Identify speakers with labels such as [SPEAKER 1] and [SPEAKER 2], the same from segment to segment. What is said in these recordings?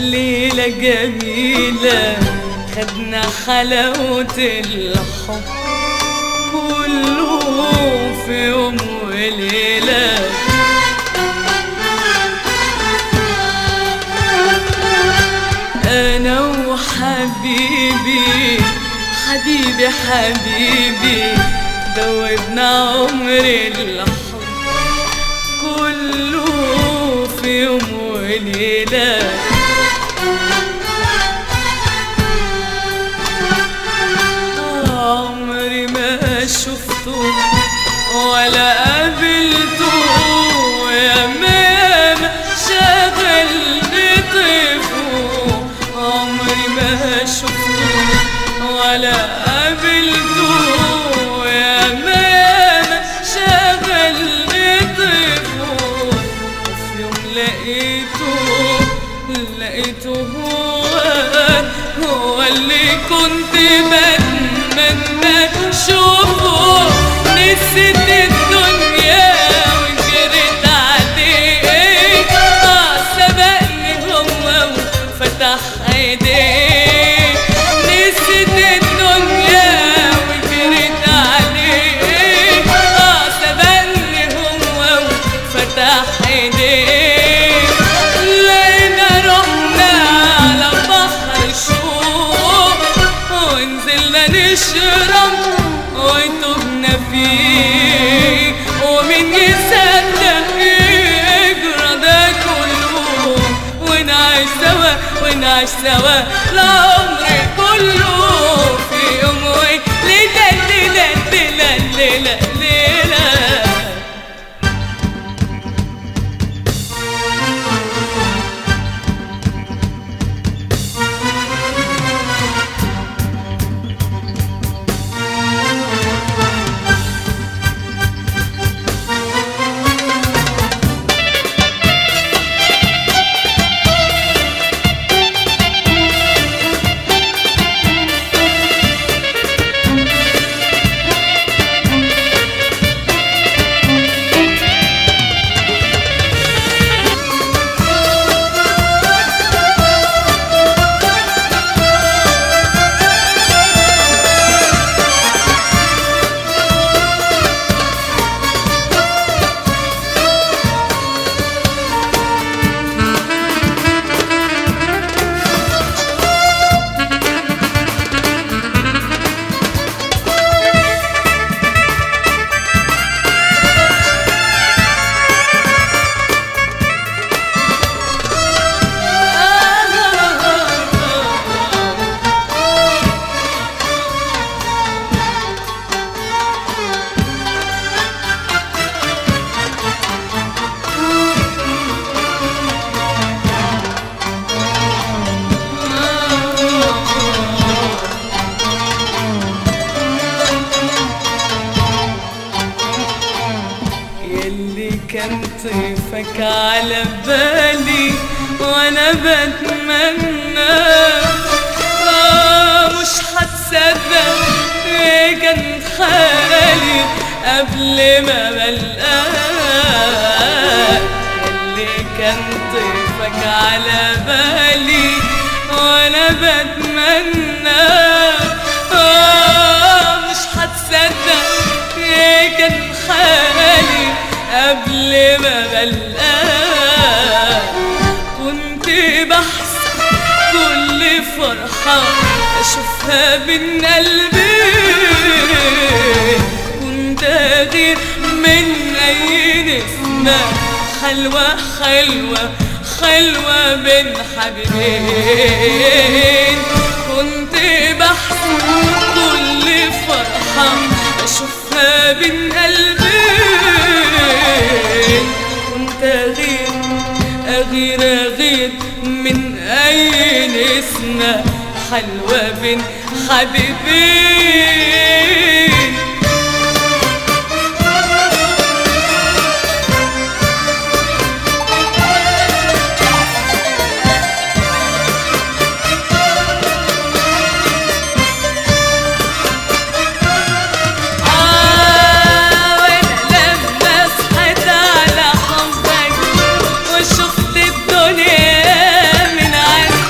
[SPEAKER 1] ليلة جميلة خدنا حلاوة الحب كله في يوم وليلة أنا وحبيبي حبيبي حبيبي دوبنا عمر الحب كله في يوم وليلة عمري ما شفته ولا قابلته يا ماما شغلني طيفه عمري ما شفته ولا قابلته يا ماما شغلني طيفه وفي يوم لقيته لقيته هو هو اللي كنت بتمنى اشوفه نسيت الدنيا وجريت عليه اه سبقني هو وفتح ايديه نسيت الدنيا وجريت عليه اه سبقني هو وفتح ايديه لقينا رحنا على بحر الشوق ونزلنا نشرب وتوبنا فيه ومين يصدق يجرى ده كله ونعيش سوا ونعيش سوا العمر كله في يوم وليلة ليلة ليلة ليلة ليلة يلي كان طيفك على بالي وانا بتمنى آه مش هتصدق ايه كان حالي قبل ما بلقاك يلي كان طيفك على بالي وانا بتمنى آه مش هتصدق ايه كان حالي قبل ما بلقاك كنت بحسب كل فرحة أشوفها من قلبي كنت أغير من أي نسمة حلوة حلوة حلوة بين حبيبين كنت بحسب كل فرحة أشوفها بين قلبين كنت أغير أغير أغير من أي نسمة حلوة بين حبيبين آه وأنا لما صحيت على حبك وشفت الدنيا من عندك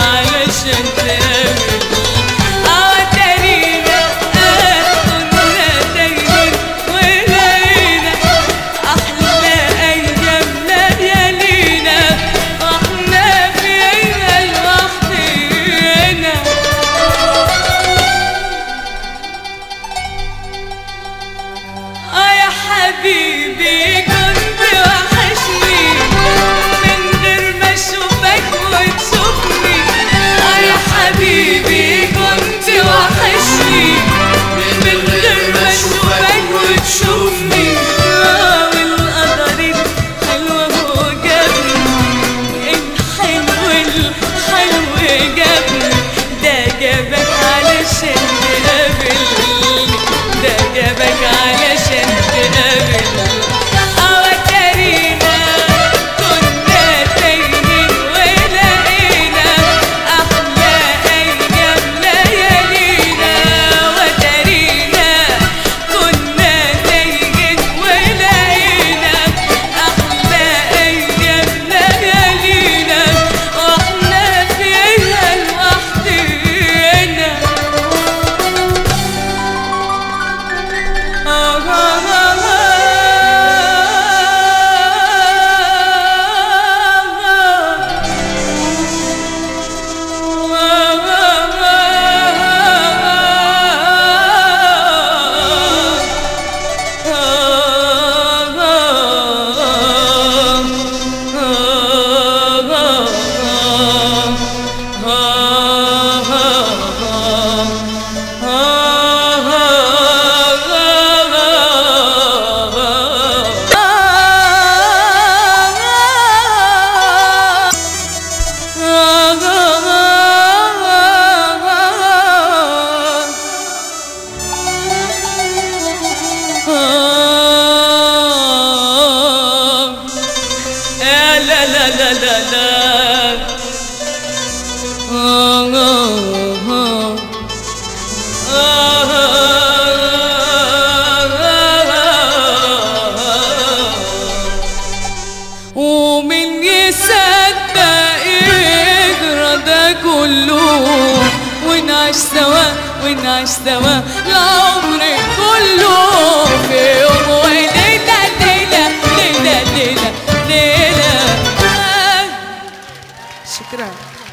[SPEAKER 1] علشان تقابل عواترينا كنا تايهين ولقينا أحلى أيام ليالينا واحنا فيها لوحدينا اه يا حبيبي كنت وحشني من غير ما اشوفك وتشوفني اه يا حبيبي كنت وحشني من غير ما اشوفك وتشوفني اه والقدر الحلو هو جابني الحلو الحلو جابني ده جابك علشان تقابلني ده جابك علشان تقابلني عواترينا كنا تايهين ولقينا أحلى أيام ليالينا وترينا كنا تايهين ولقينا أحلى أيام ليالينا واحنا فيها لوحدينا آه آه لا لا لا لا لا آه آه ومن يصدق يجرى ده كله ونعيش سوا ونعيش سوا العمر كله في يوم وليلة ليلة ليلة ليلة ليلة شكرا